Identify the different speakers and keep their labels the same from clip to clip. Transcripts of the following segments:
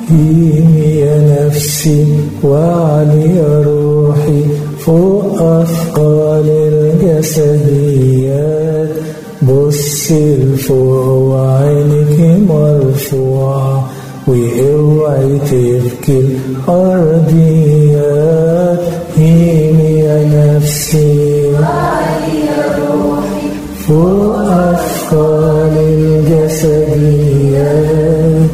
Speaker 1: هيمي يا نفسي وعلي يا روحي فوق أثقال الجسديات بصي لفوق وعينك مرفوعة واوعي تبكي الأرضيات هيمي يا نفسي فوق أثقال الجسديات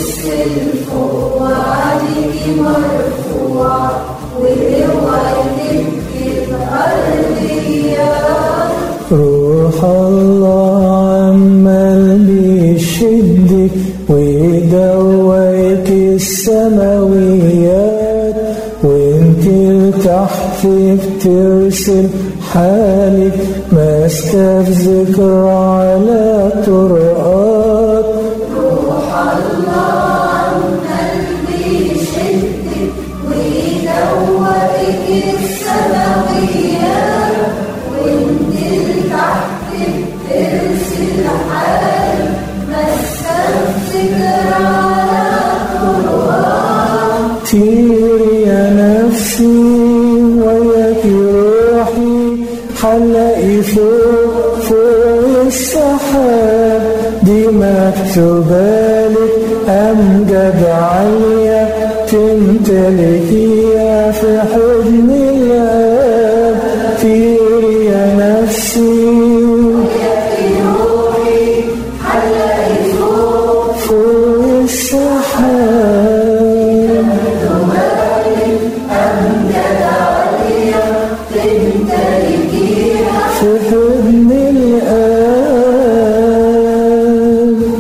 Speaker 1: روح الله عمال بيشدك ويدويك السماويات وانت لتحت بترسل حالك ماسكة في ذكرى على طرقات طير يا نفسي وياك روحي حلقي فوق فوق السحاب دي مكتوبالك أمجد عالية تمتلكيها في حضن الآب طير يا نفسي فوق السحاب في حضن الآب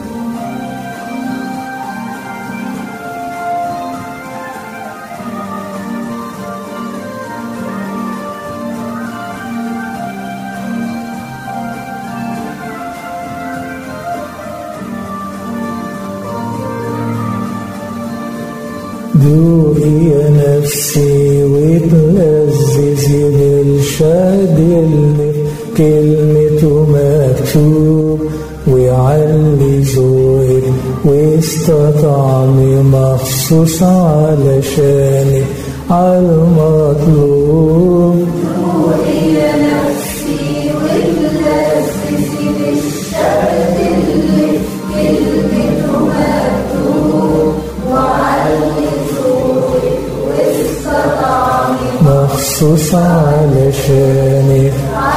Speaker 1: دوقي يا نفسي وتلذذي بالشهد اللي في كلمته مكتوب ويعلي ذوقك واستطعمي مخصوص علشانك عالمطلوب مخصوص علشانك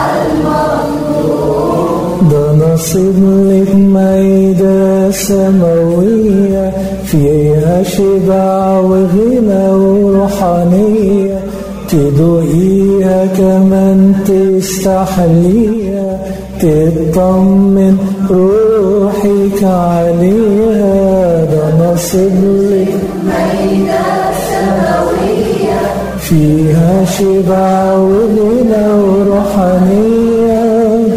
Speaker 1: ده نصيب لك مايدة سماوية فيها شبع وغنى وروحانية تدوقيها كمان تستحليها تطمن روحك عليها ده نصيب لك فيها شبع وغنى وروحانية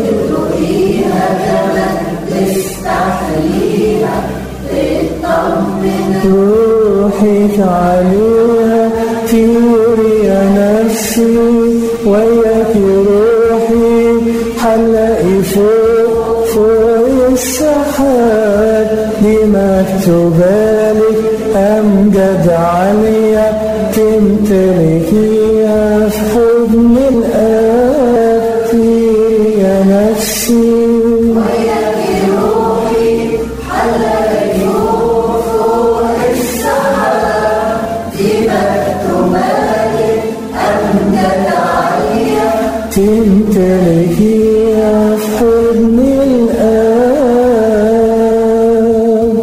Speaker 1: روحك عليها طير يا نفسي وياك روحي حلقي فوق فوق السحاب دي مكتوبالك أمجد عالية تمتلكيها في حضن الآب طير يا نفسي تمتلكيها في حضن الآب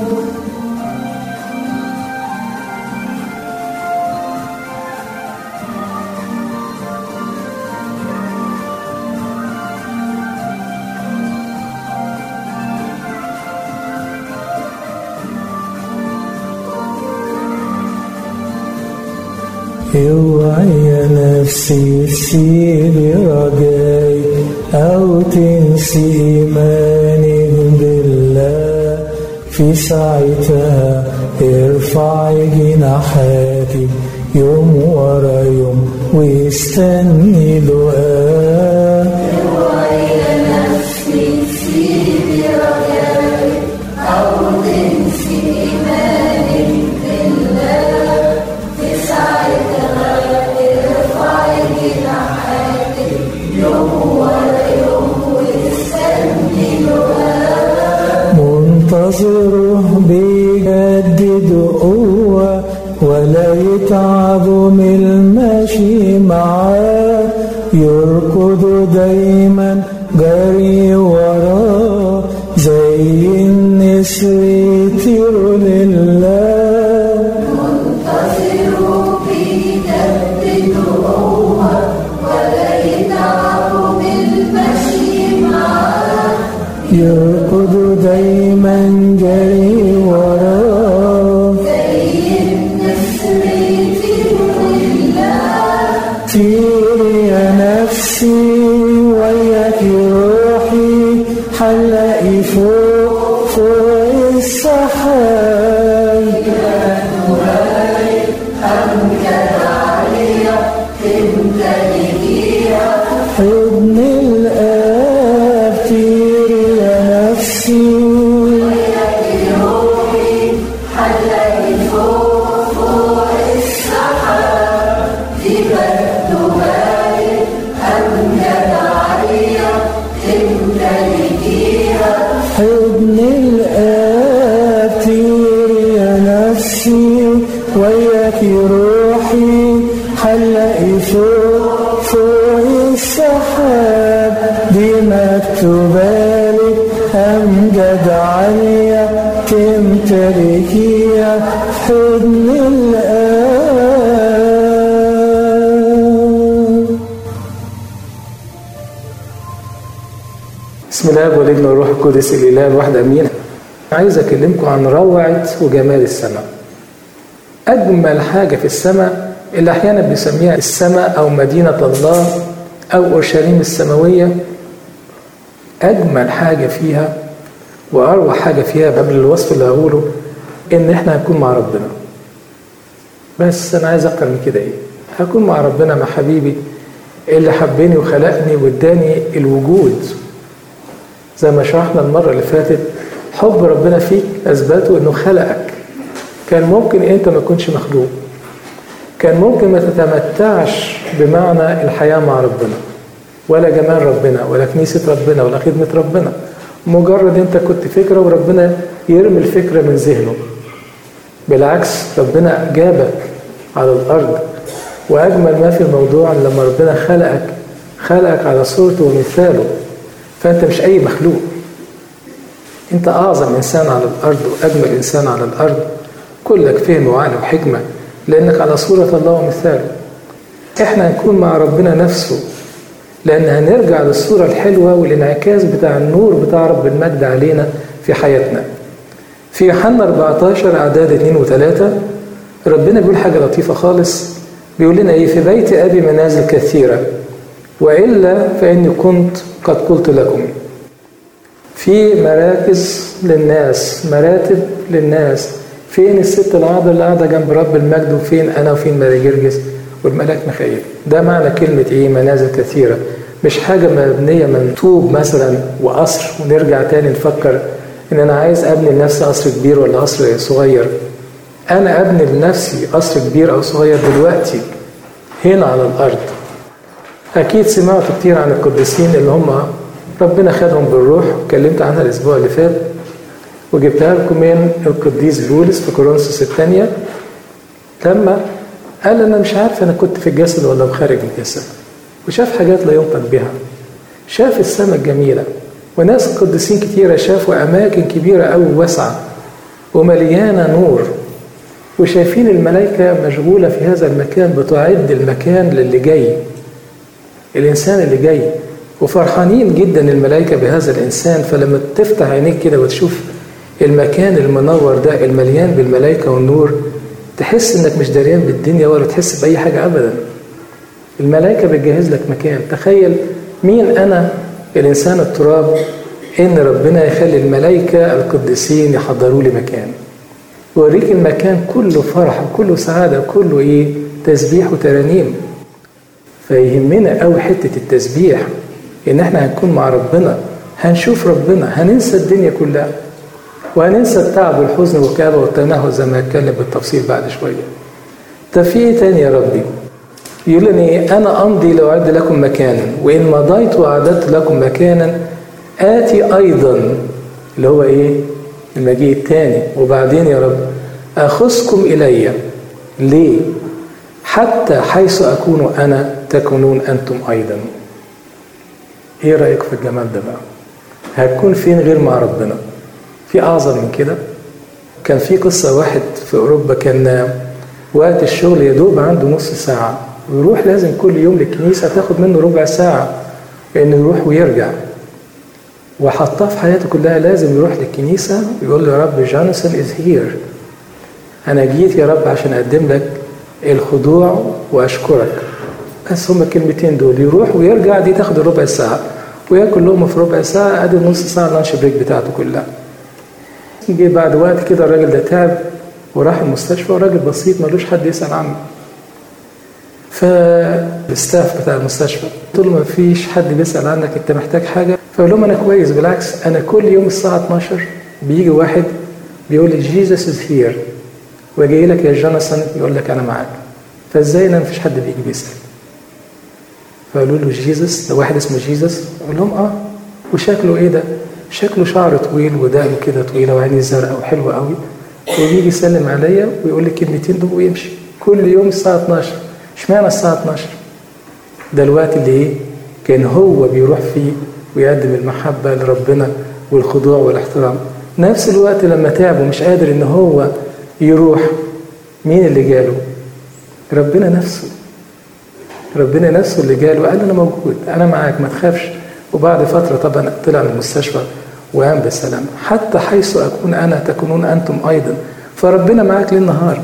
Speaker 1: اوعي يا نفسي تسيبي رجاي او تنسي ايمانك بالله في ساعتها ارفعي جناحاتك يوم ورا يوم واستني لقاك
Speaker 2: أو تنسي إيمانك
Speaker 1: بيجدد قوة ولا يتعب من المشي معاه يركض دايما جري وراه زي النسر يطير لله يركض دايما جري وراه طيري يا نفسي وياك روحي حلقي فوق فوق السحاب حضن الآب طيري يا نفسي حضن الآب طيري يا نفسي وياك روحي حلقي فوق فوق السحاب دي مكتوبالك أمجد عالية تمتلكيها حضن الآب
Speaker 2: بسم الله والابن والروح القدس الاله الواحد امين عايز اكلمكم عن روعه وجمال السماء اجمل حاجه في السماء اللي احيانا بنسميها السماء او مدينه الله او اورشليم السماويه اجمل حاجه فيها واروع حاجه فيها قبل الوصف اللي هقوله ان احنا هنكون مع ربنا بس انا عايز اكتر من كده ايه هكون مع ربنا مع حبيبي اللي حبني وخلقني واداني الوجود زي ما شرحنا المرة اللي فاتت حب ربنا فيك أثبته إنه خلقك كان ممكن أنت ما تكونش مخلوق كان ممكن ما تتمتعش بمعنى الحياة مع ربنا ولا جمال ربنا ولا كنيسة ربنا ولا خدمة ربنا مجرد أنت كنت فكرة وربنا يرمي الفكرة من ذهنه بالعكس ربنا جابك على الأرض وأجمل ما في الموضوع إن لما ربنا خلقك خلقك على صورته ومثاله فأنت مش أي مخلوق أنت أعظم إنسان على الأرض وأجمل إنسان على الأرض كلك فهم وعقل وحكمة لأنك على صورة الله ومثاله إحنا هنكون مع ربنا نفسه لأن هنرجع للصورة الحلوة والانعكاس بتاع النور بتاع رب المجد علينا في حياتنا في يوحنا 14 أعداد 2 و3 ربنا بيقول حاجة لطيفة خالص بيقول لنا إيه في بيت أبي منازل كثيرة وإلا فإني كنت قد قلت لكم في مراكز للناس مراتب للناس فين الست العذراء اللي قاعدة جنب رب المجد وفين أنا وفين ماري جرجس والملاك ميخائيل ده معنى كلمة إيه منازل كثيرة مش حاجة مبنية من طوب مثلا وقصر ونرجع تاني نفكر إن أنا عايز أبني لنفسي قصر كبير ولا قصر صغير أنا أبني لنفسي قصر كبير أو صغير دلوقتي هنا على الأرض أكيد سمعتوا كتير عن القديسين اللي هم ربنا خدهم بالروح واتكلمت عنها الأسبوع اللي فات وجبتها لكم من القديس بولس في كورنثوس الثانية لما قال أنا مش عارف أنا كنت في الجسد ولا خارج الجسد وشاف حاجات لا ينطق بها شاف السماء الجميلة وناس قديسين كتيرة شافوا أماكن كبيرة أوي واسعة ومليانة نور وشايفين الملائكة مشغولة في هذا المكان بتعد المكان للي جاي الإنسان اللي جاي وفرحانين جدا الملائكة بهذا الإنسان فلما تفتح عينيك كده وتشوف المكان المنور ده المليان بالملائكة والنور تحس إنك مش دريان بالدنيا ولا تحس بأي حاجة أبدا الملائكة بتجهز لك مكان تخيل مين أنا الإنسان التراب إن ربنا يخلي الملائكة القديسين يحضروا لي مكان يوريك المكان كله فرح وكله سعادة وكله إيه تسبيح وترانيم فيهمنا قوي حتة التسبيح إن إحنا هنكون مع ربنا هنشوف ربنا هننسى الدنيا كلها وهننسى التعب والحزن والكآبة والتنهد زي ما هتكلم بالتفصيل بعد شوية طب في إيه تاني يا ربي؟ يقول لنا إيه أنا أمضي لأعد لكم مكانا وإن مضيت وأعددت لكم مكانا آتي أيضا اللي هو إيه؟ المجيء الثاني وبعدين يا رب أخذكم إلي ليه حتى حيث أكون أنا تكونون أنتم أيضا إيه رأيك في الجمال ده بقى هتكون فين غير مع ربنا في أعظم من كده كان في قصة واحد في أوروبا كان وقت الشغل يا دوب عنده نص ساعة ويروح لازم كل يوم للكنيسة تاخد منه ربع ساعة إنه يروح ويرجع وحطاه في حياته كلها لازم يروح للكنيسة ويقول له يا رب جوناثان از هير أنا جيت يا رب عشان أقدم لك الخضوع وأشكرك بس هما الكلمتين دول يروح ويرجع دي تاخد ربع ساعة وياكل لقمة في ربع ساعة ادي نص ساعة اللانش بريك بتاعته كلها جه بعد وقت كده الراجل ده تعب وراح المستشفى وراجل بسيط ملوش حد يسأل عنه فالستاف بتاع المستشفى قلت له ما فيش حد بيسأل عنك انت محتاج حاجة فقال لهم انا كويس بالعكس انا كل يوم الساعة 12 بيجي واحد بيقول لي جيسس از هير وجاي لك يا جوناثان يقول لك انا معاك فازاي انا مفيش حد بيجي بيسأل فقالوا له جيزس ده واحد اسمه جيزس قال لهم اه وشكله ايه ده شكله شعر طويل ودقنه كده طويله وعينيه زرقاء وحلوه قوي ويجي يسلم عليا ويقول لي الكلمتين دول ويمشي كل يوم الساعه 12 اشمعنى الساعه 12 ده الوقت اللي ايه كان هو بيروح فيه ويقدم المحبه لربنا والخضوع والاحترام نفس الوقت لما تعب ومش قادر ان هو يروح مين اللي جاله ربنا نفسه ربنا نفسه اللي جاله قال انا موجود انا معاك ما تخافش وبعد فتره طبعا طلع من المستشفى وقام بالسلام حتى حيث اكون انا تكونون انتم ايضا فربنا معاك ليل نهار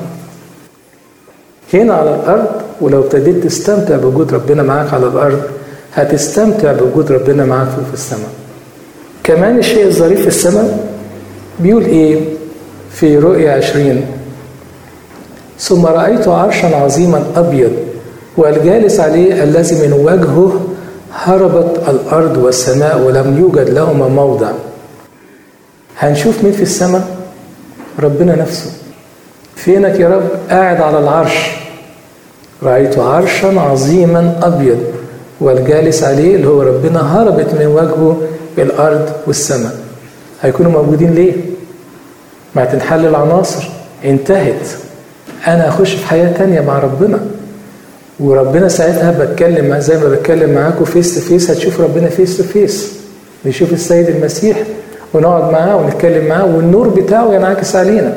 Speaker 2: هنا على الارض ولو ابتديت تستمتع بوجود ربنا معاك على الارض هتستمتع بوجود ربنا معاك فوق في السماء كمان الشيء الظريف في السماء بيقول ايه في رؤيا عشرين ثم رأيت عرشا عظيما أبيض والجالس عليه الذي من وجهه هربت الأرض والسماء ولم يوجد لهما موضع هنشوف مين في السماء ربنا نفسه فينك يا رب قاعد على العرش رأيت عرشا عظيما أبيض والجالس عليه اللي هو ربنا هربت من وجهه الأرض والسماء هيكونوا موجودين ليه؟ ما تنحل العناصر انتهت أنا أخش في حياة تانية مع ربنا وربنا ساعتها بتكلم مع زي ما بتكلم معاكم فيس تو فيس هتشوف ربنا فيس تو فيس نشوف السيد المسيح ونقعد معاه ونتكلم معاه والنور بتاعه ينعكس علينا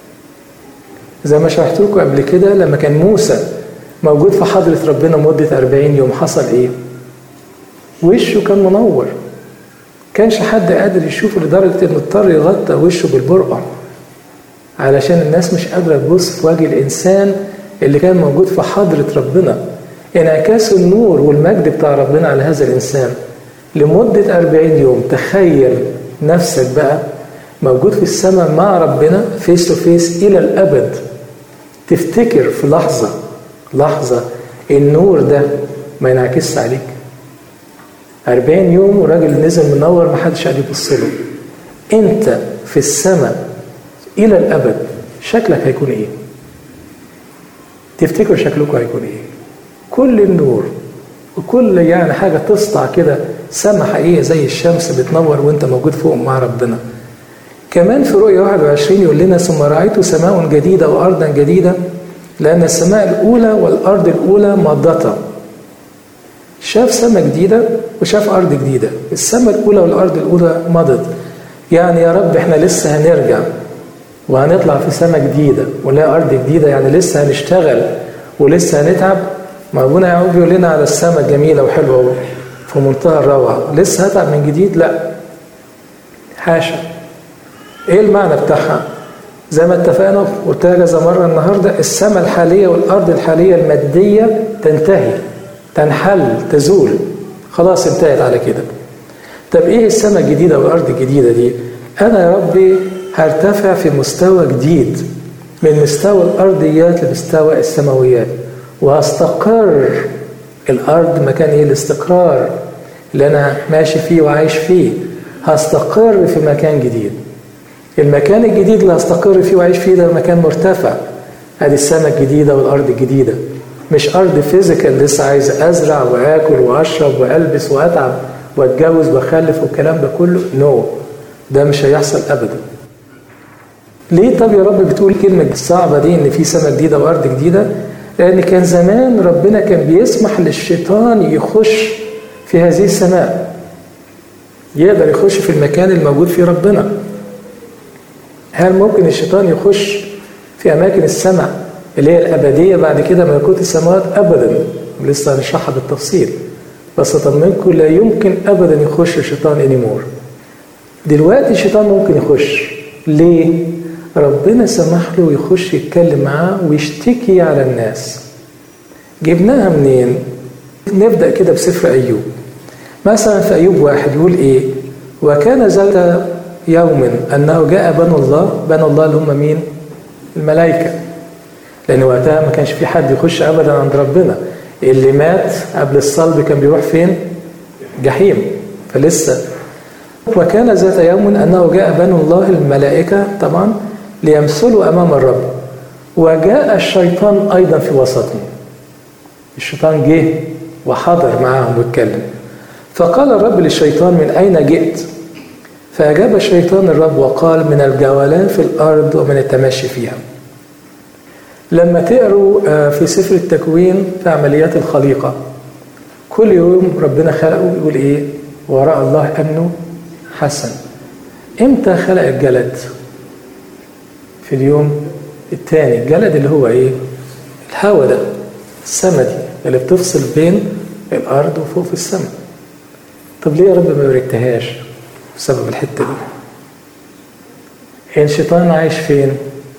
Speaker 2: زي ما شرحت لكم قبل كده لما كان موسى موجود في حضرة ربنا مدة 40 يوم حصل ايه؟ وشه كان منور كانش حد قادر يشوفه لدرجة انه اضطر يغطى وشه بالبرقع علشان الناس مش قادرة تبص في وجه الإنسان اللي كان موجود في حضرة ربنا انعكاس النور والمجد بتاع ربنا على هذا الإنسان لمدة أربعين يوم تخيل نفسك بقى موجود في السماء مع ربنا فيس تو فيس إلى الأبد تفتكر في لحظة لحظة النور ده ما ينعكسش عليك أربعين يوم وراجل نزل منور محدش قاعد يبص له أنت في السماء إلى الأبد شكلك هيكون إيه؟ تفتكروا شكلكم هيكون إيه؟ كل النور وكل يعني حاجة تسطع كده سما حقيقية زي الشمس بتنور وانت موجود فوق مع ربنا كمان في رؤية 21 يقول لنا ثم رأيت سماء جديدة وأرضا جديدة لأن السماء الأولى والأرض الأولى مضتا شاف سماء جديدة وشاف أرض جديدة السماء الأولى والأرض الأولى مضت يعني يا رب احنا لسه هنرجع وهنطلع في سماء جديدة ونلاقي أرض جديدة يعني لسه هنشتغل ولسه هنتعب ما أبونا يعقوب يقول لنا على السماء جميلة وحلوة في منتهى الروعة لسه هتعب من جديد لا حاشا ايه المعنى بتاعها زي ما اتفقنا قلت لها كذا مرة النهاردة السماء الحالية والأرض الحالية المادية تنتهي تنحل تزول خلاص انتهت على كده طب ايه السماء الجديدة والأرض الجديدة دي أنا يا ربي هرتفع في مستوى جديد من مستوى الأرضيات لمستوى السماويات وهستقر الأرض مكان إيه الاستقرار اللي أنا ماشي فيه وعايش فيه هستقر في مكان جديد المكان الجديد اللي هستقر فيه وعايش فيه ده مكان مرتفع ادي السماء الجديده والارض الجديده مش ارض فيزيكال لسه عايز ازرع واكل واشرب والبس واتعب واتجوز واخلف والكلام ده كله نو no. ده مش هيحصل ابدا ليه طب يا رب بتقول كلمة الصعبة دي إن في سماء جديدة وأرض جديدة؟ لأن كان زمان ربنا كان بيسمح للشيطان يخش في هذه السماء يقدر يخش في المكان الموجود فيه ربنا هل ممكن الشيطان يخش في أماكن السماء اللي هي الأبدية بعد كده ملكوت السماوات أبدا لسه هنشرحها بالتفصيل بس أطمنكم لا يمكن أبدا يخش الشيطان انيمور دلوقتي الشيطان ممكن يخش ليه؟ ربنا سمح له يخش يتكلم معاه ويشتكي على الناس جبناها منين؟ نبدأ كده بسفر أيوب مثلا في أيوب واحد يقول إيه؟ وكان ذات يوم أنه جاء بنو الله بنو الله اللي هم مين؟ الملائكة لأن وقتها ما كانش في حد يخش أبدا عند ربنا اللي مات قبل الصلب كان بيروح فين؟ جحيم فلسه وكان ذات يوم أنه جاء بنو الله الملائكة طبعا ليمثلوا أمام الرب وجاء الشيطان أيضا في وسطهم الشيطان جه وحضر معاهم واتكلم فقال الرب للشيطان من أين جئت فأجاب الشيطان الرب وقال من الجولان في الأرض ومن التمشي فيها لما تقروا في سفر التكوين في عمليات الخليقة كل يوم ربنا خلقه يقول إيه وراء الله أنه حسن إمتى خلق الجلد في اليوم الثاني الجلد اللي هو إيه الهواء ده السما دي اللي بتفصل بين الأرض وفوق في السماء طب ليه يا رب ما باركتهاش بسبب الحتة دي الشيطان عايش فين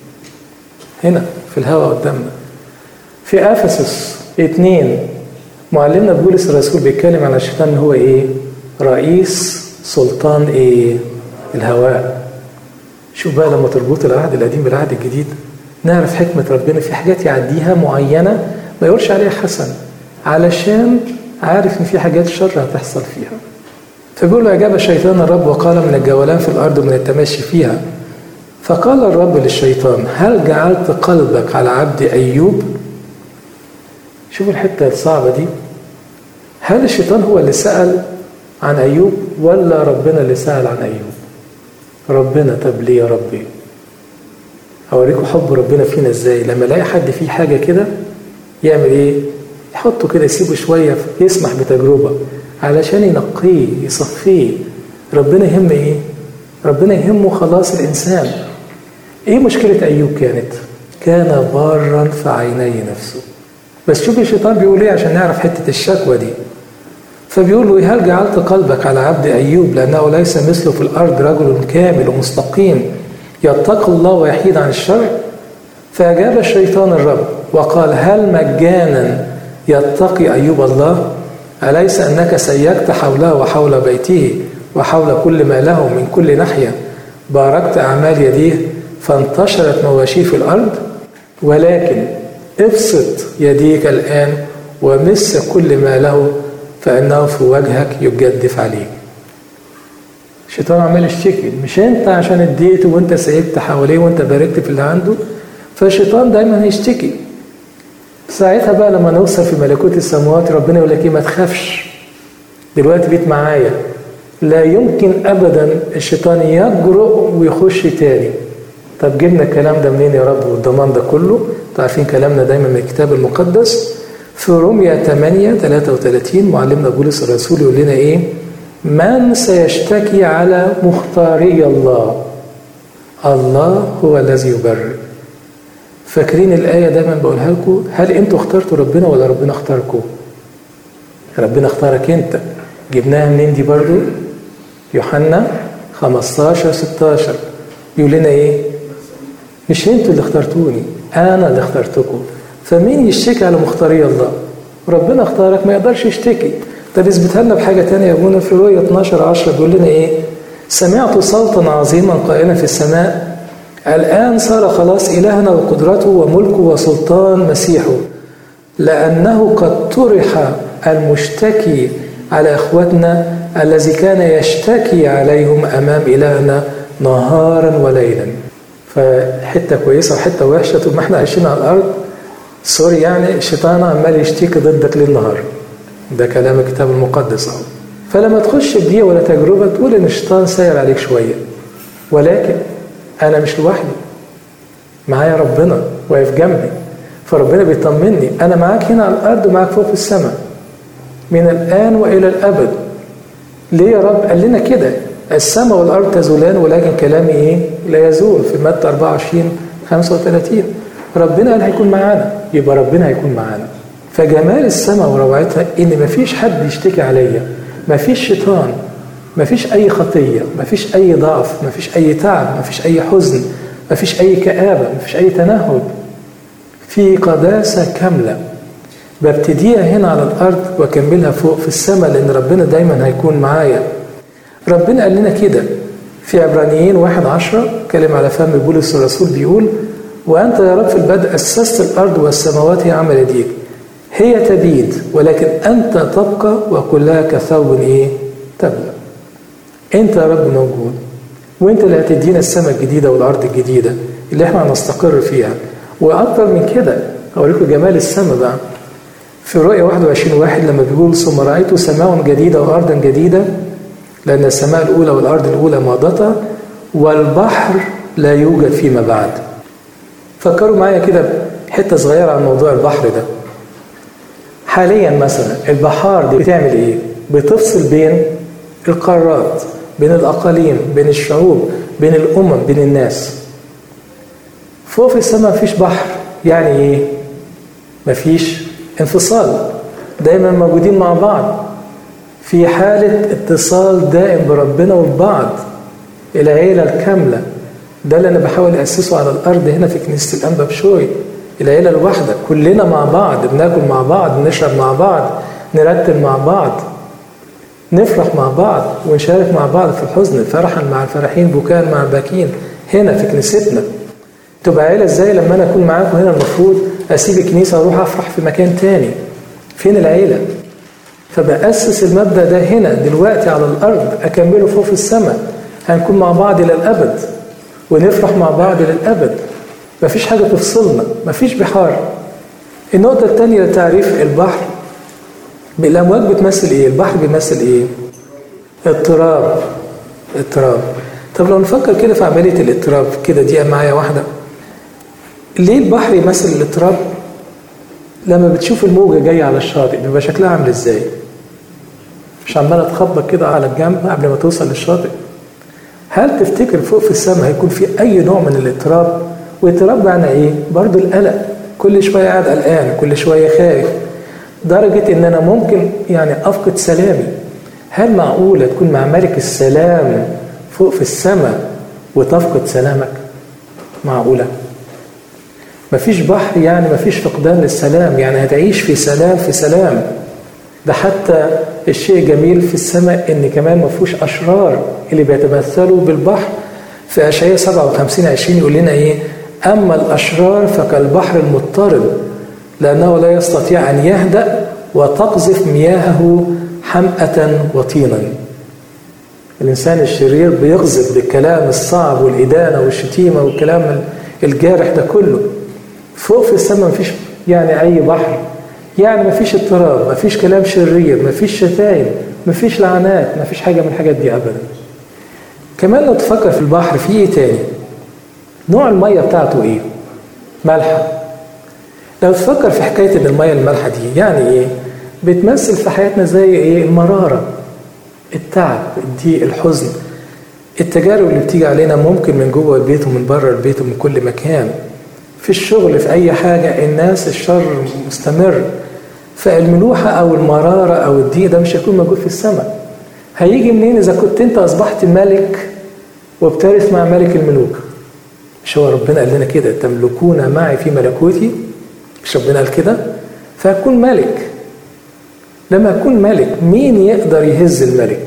Speaker 2: هنا في الهواء قدامنا في افسس اتنين معلمنا بولس الرسول بيتكلم عن الشيطان ان هو ايه رئيس سلطان ايه الهواء شوف بقى لما تربط العهد القديم بالعهد الجديد نعرف حكمة ربنا في حاجات يعديها معينة ما يقولش عليها حسن علشان عارف ان في حاجات شر هتحصل فيها فبيقول له أجاب الشيطان الرب وقال من الجولان في الأرض ومن التمشي فيها فقال الرب للشيطان هل جعلت قلبك على عبد أيوب شوف الحتة الصعبة دي هل الشيطان هو اللي سأل عن أيوب ولا ربنا اللي سأل عن أيوب ربنا طب ليه يا ربي أوريكم حب ربنا فينا إزاي لما الاقي حد فيه حاجة كده يعمل إيه يحطه كده يسيبه شوية يسمح بتجربة علشان ينقيه يصفيه ربنا يهم إيه ربنا يهمه خلاص الإنسان ايه مشكلة ايوب كانت كان بارا في عيني نفسه بس شوف الشيطان بيقول ايه عشان نعرف حتة الشكوى دي فبيقول له هل جعلت قلبك على عبد ايوب لانه ليس مثله في الارض رجل كامل ومستقيم يتقي الله ويحيد عن الشر فاجاب الشيطان الرب وقال هل مجانا يتقي ايوب الله اليس انك سيكت حوله وحول بيته وحول كل ما له من كل ناحيه باركت اعمال يديه فانتشرت مواشيه في الأرض ولكن ابسط يديك الآن ومس كل ما له فإنه في وجهك يجدف عليك الشيطان عمال يشتكي مش انت عشان اديته وانت سيبت حواليه وانت باركت في اللي عنده فالشيطان دايما هيشتكي ساعتها بقى لما نوصل في ملكوت السماوات ربنا يقول لك ايه ما تخافش دلوقتي بيت معايا لا يمكن ابدا الشيطان يجرؤ ويخش تاني طب جبنا الكلام ده منين يا رب والضمان ده كله انتوا عارفين كلامنا دايما من الكتاب المقدس في روميا 8 33 معلمنا بولس الرسول يقول لنا ايه من سيشتكي على مختاري الله الله هو الذي يبرر فاكرين الآية دايما بقولها لكم هل انتوا اخترتوا ربنا ولا ربنا اختاركم ربنا اختارك انت جبناها منين دي برضو يوحنا 15 16 يقول لنا ايه مش انتوا اللي اخترتوني انا اللي اخترتكم فمين يشتكي على مختاري الله ربنا اختارك ما يقدرش يشتكي طب اثبتها لنا بحاجه ثانيه يا ابونا في رؤيه 12 10 بيقول لنا ايه سمعت صوتا عظيما قائلا في السماء الان صار خلاص الهنا وقدرته وملكه وسلطان مسيحه لانه قد طرح المشتكي على اخوتنا الذي كان يشتكي عليهم امام الهنا نهارا وليلا فحته كويسه وحته وحشه طول ما احنا عايشين على الارض سوري يعني الشيطان عمال يشتكي ضدك ليل نهار ده كلام الكتاب المقدس اهو فلما تخش بدي ولا تجربه تقول ان الشيطان ساير عليك شويه ولكن انا مش لوحدي معايا ربنا واقف جنبي فربنا بيطمني انا معاك هنا على الارض ومعاك فوق في السماء من الان والى الابد ليه يا رب قال لنا كده السماء والارض تزولان ولكن كلامي ايه لا يزول في متى 24 35 ربنا قال هيكون معانا يبقى ربنا هيكون معانا فجمال السماء وروعتها ان مفيش حد يشتكي عليا مفيش شيطان مفيش اي خطيه مفيش اي ضعف مفيش اي تعب مفيش اي حزن مفيش اي كآبه مفيش اي تنهد في قداسه كامله ببتديها هنا على الارض واكملها فوق في السماء لان ربنا دايما هيكون معايا ربنا قال لنا كده في عبرانيين واحد عشرة كلم على فم بولس الرسول بيقول وأنت يا رب في البدء أسست الأرض والسماوات هي عمل يديك هي تبيد ولكن أنت تبقى وكلها كثوب إيه تبلى أنت يا رب موجود وأنت اللي هتدينا السماء الجديدة والأرض الجديدة اللي احنا هنستقر فيها وأكتر من كده أوريكم جمال السماء بقى في رؤية 21 واحد لما بيقول ثم رأيت سماء جديدة وأرضا جديدة لأن السماء الأولى والأرض الأولى ماضتا والبحر لا يوجد فيما بعد فكروا معايا كده حتة صغيرة عن موضوع البحر ده حاليا مثلا البحار دي بتعمل ايه بتفصل بين القارات بين الأقاليم بين الشعوب بين الأمم بين الناس فوق في السماء مفيش بحر يعني ايه مفيش انفصال دايما موجودين مع بعض في حالة اتصال دائم بربنا وبعض العيلة الكاملة ده اللي أنا بحاول أسسه على الأرض هنا في كنيسة الأنبا بشوي العيلة الواحدة كلنا مع بعض بناكل مع بعض نشرب مع بعض نرتل مع بعض نفرح مع بعض ونشارك مع بعض في الحزن فرحا مع الفرحين بكاء مع الباكين هنا في كنيستنا تبقى عيلة ازاي لما أنا أكون معاكم هنا المفروض أسيب الكنيسة وأروح أفرح في مكان تاني فين العيلة؟ فبأسس المبدأ ده هنا دلوقتي على الأرض أكمله فوق في السماء هنكون مع بعض إلى الأبد ونفرح مع بعض إلى الأبد مفيش حاجة تفصلنا مفيش بحار النقطة الثانية لتعريف البحر الأمواج بتمثل إيه؟ البحر بيمثل إيه؟ اضطراب اضطراب طب لو نفكر كده في عملية الاضطراب كده دقيقة معايا واحدة ليه البحر يمثل الاضطراب؟ لما بتشوف الموجة جاية على الشاطئ بيبقى شكلها عامل ازاي؟ مش عمالة تخبط كده على الجنب قبل ما توصل للشاطئ؟ هل تفتكر فوق في السماء هيكون في أي نوع من الاضطراب؟ واضطراب معنى إيه؟ برضو القلق كل شوية قاعد قلقان كل شوية خايف درجة إن أنا ممكن يعني أفقد سلامي هل معقولة تكون مع ملك السلام فوق في السماء وتفقد سلامك؟ معقولة؟ مفيش بحر يعني مفيش فقدان للسلام يعني هتعيش في سلام في سلام ده حتى الشيء جميل في السماء ان كمان ما فيهوش اشرار اللي بيتمثلوا بالبحر في اشعياء 57 20 يقول لنا ايه اما الاشرار فكالبحر المضطرب لانه لا يستطيع ان يهدا وتقذف مياهه حمأة وطينا الانسان الشرير بيقذف بالكلام الصعب والادانه والشتيمه والكلام الجارح ده كله فوق في السماء مفيش يعني اي بحر يعني مفيش اضطراب مفيش كلام شرير مفيش شتايم مفيش لعنات مفيش حاجه من الحاجات دي ابدا كمان لو تفكر في البحر في ايه تاني نوع الميه بتاعته ايه مالحه لو تفكر في حكايه ان الميه المالحه دي يعني ايه بتمثل في حياتنا زي ايه المراره التعب الضيق الحزن التجارب اللي بتيجي علينا ممكن من جوه البيت ومن بره البيت ومن كل مكان في الشغل في أي حاجة الناس الشر مستمر فالملوحة أو المرارة أو الضيق ده مش هيكون موجود في السماء هيجي منين إذا كنت أنت أصبحت ملك وبترث مع ملك الملوك مش هو ربنا قال لنا كده تملكون معي في ملكوتي مش ربنا قال كده فهكون ملك لما أكون ملك مين يقدر يهز الملك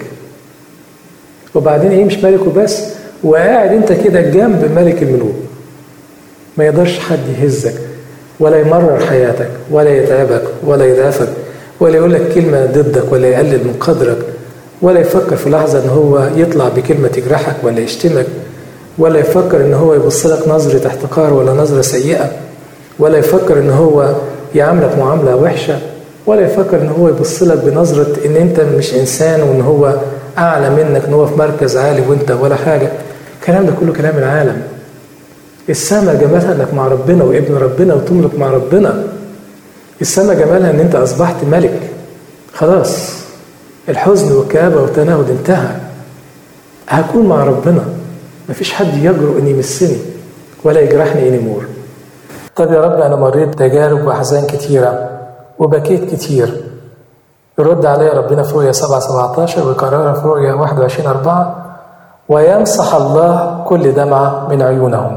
Speaker 2: وبعدين ايه مش ملك وبس وقاعد انت كده جنب ملك الملوك ما يقدرش حد يهزك ولا يمرر حياتك ولا يتعبك ولا يضعفك ولا يقول لك كلمة ضدك ولا يقلل من قدرك ولا يفكر في لحظة ان هو يطلع بكلمة تجرحك ولا يشتمك ولا يفكر ان هو يبص لك نظرة احتقار ولا نظرة سيئة ولا يفكر ان هو يعاملك معاملة وحشة ولا يفكر ان هو يبص لك بنظرة ان انت مش انسان وان هو اعلى منك ان هو في مركز عالي وانت ولا حاجة الكلام ده كله كلام العالم السما جمالها انك مع ربنا وابن ربنا وتملك مع ربنا السما جمالها ان انت اصبحت ملك خلاص الحزن والكآبة والتنهد انتهى هكون مع ربنا مفيش حد يجرؤ ان يمسني ولا يجرحني انيمور طب يا رب انا مريت تجارب واحزان كتيره وبكيت كتير يرد عليا ربنا في رؤيا 7 17 ويكررها في رؤيا 21 4 ويمسح الله كل دمعة من عيونهم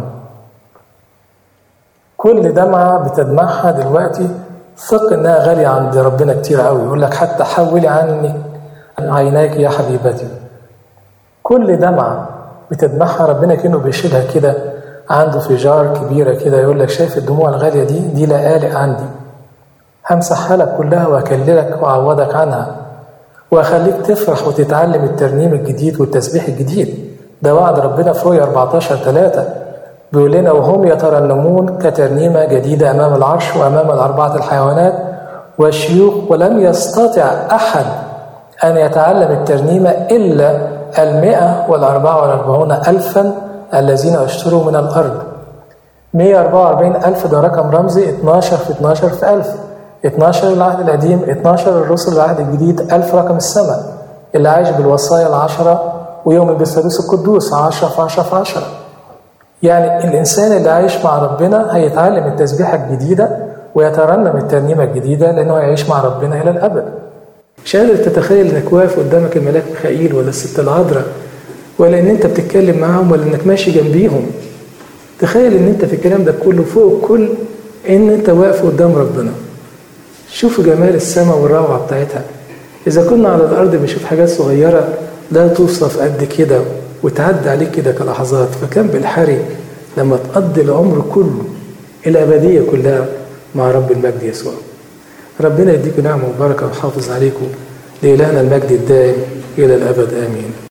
Speaker 2: كل دمعة بتدمعها دلوقتي ثق انها غالية عند ربنا كتير قوي يقول لك حتى حولي عني عيناك يا حبيبتي كل دمعة بتدمعها ربنا كأنه بيشيلها كده عنده في جار كبيرة كده يقول لك شايف الدموع الغالية دي دي لقالق عندي همسحها لك كلها واكللك واعوضك عنها واخليك تفرح وتتعلم الترنيم الجديد والتسبيح الجديد ده وعد ربنا في رؤيا 14 3 بيقول لنا وهم يترنمون كترنيمة جديدة أمام العرش وأمام الأربعة الحيوانات والشيوخ ولم يستطع أحد أن يتعلم الترنيمة إلا المئة والأربعة والأربعون ألفا الذين اشتروا من الأرض 144 ألف ده رقم رمزي 12 في 12 في ألف 12 العهد القديم 12 الرسل العهد الجديد 1000 رقم السماء اللي عايش بالوصايا العشرة ويوم بالثالوث القدوس 10 في 10 في 10 يعني الإنسان اللي عايش مع ربنا هيتعلم التسبيحة الجديدة ويترنم الترنيمة الجديدة لأنه هيعيش مع ربنا إلى الأبد مش قادر تتخيل إنك واقف قدامك الملاك ميخائيل ولا الست العذراء ولا إن أنت بتتكلم معاهم ولا إنك ماشي جنبيهم تخيل إن أنت في الكلام ده كله فوق كل إن أنت واقف قدام ربنا شوفوا جمال السماء والروعة بتاعتها إذا كنا على الأرض بنشوف حاجات صغيرة لا توصف قد كده وتعدي عليك كده كلحظات فكان بالحري لما تقضي العمر كله الأبدية كلها مع رب المجد يسوع ربنا يديكم نعمة وبركة ويحافظ عليكم لإلهنا المجد الدائم إلى الأبد آمين